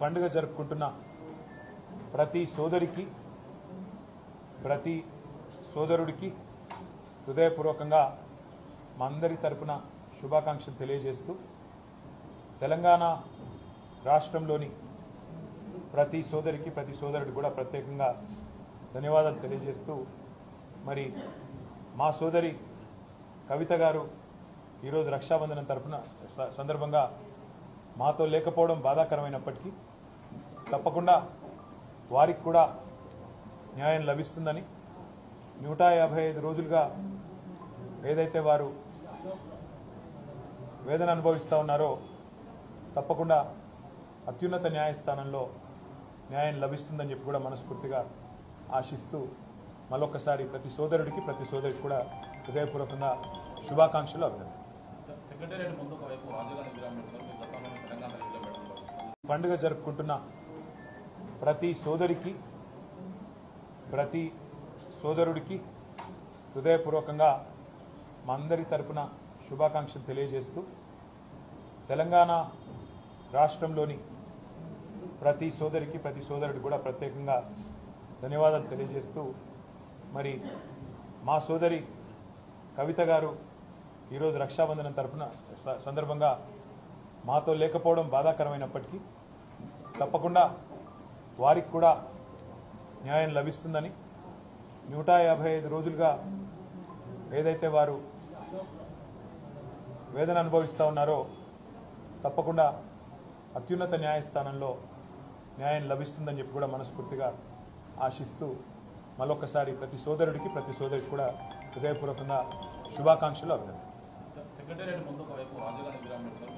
పండుగ జరుపుకుంటున్న ప్రతి సోదరికి ప్రతి సోదరుడికి హృదయపూర్వకంగా మా అందరి తరపున శుభాకాంక్షలు తెలియజేస్తూ తెలంగాణ రాష్ట్రంలోని ప్రతి సోదరికి ప్రతి సోదరుడికి కూడా ప్రత్యేకంగా ధన్యవాదాలు తెలియజేస్తూ మరి మా సోదరి కవిత గారు ఈరోజు రక్షాబంధనం తరపున స- సందర్భంగా మాతో లేకపోవడం బాధాకరమైనప్పటికీ తప్పకుండా వారికి కూడా న్యాయం లభిస్తుందని నూట యాభై ఐదు రోజులుగా ఏదైతే వారు వేదన అనుభవిస్తూ ఉన్నారో తప్పకుండా అత్యున్నత న్యాయస్థానంలో న్యాయం లభిస్తుందని చెప్పి కూడా మనస్ఫూర్తిగా ఆశిస్తూ మరొకసారి ప్రతి సోదరుడికి ప్రతి సోదరికి కూడా హృదయపూర్వకంగా శుభాకాంక్షలు అభినందన సెక్రటేరియట్ ముందు ఒకవైపు రాజీవ్ గాంధీ విగ్రహం పెడతారు మీ గతంలో తెలంగాణ రైతులు పెట్టడం పండుగ జరుపుకుంటున్న ప్రతి సోదరికి ప్రతి సోదరుడికి హృదయపూర్వకంగా మా అందరి తరపున శుభాకాంక్షలు తెలియజేస్తూ తెలంగాణ రాష్ట్రంలోని ప్రతి సోదరికి ప్రతి సోదరుడికి కూడా ప్రత్యేకంగా ధన్యవాదాలు తెలియజేస్తూ మరి మా సోదరి కవిత గారు ఈరోజు రక్షాబంధనం తరపున స- సందర్భంగా మాతో లేకపోవడం బాధాకరమైనప్పటికీ తప్పకుండా వారికి కూడా న్యాయం లభిస్తుందని నూట యాభై ఐదు రోజులుగా ఏదైతే వారు వేదన అనుభవిస్తూ ఉన్నారో తప్పకుండా అత్యున్నత న్యాయస్థానంలో న్యాయం లభిస్తుందని చెప్పి కూడా మనస్ఫూర్తిగా ఆశిస్తూ మరొకసారి ప్రతి సోదరుడికి ప్రతి సోదరికి కూడా హృదయపూర్వకంగా శుభాకాంక్షలు అభినందన సెక్రటేరియట్ ముందు ఒకవైపు రాజీవ్ గాంధీ విగ్రహం పెడతారు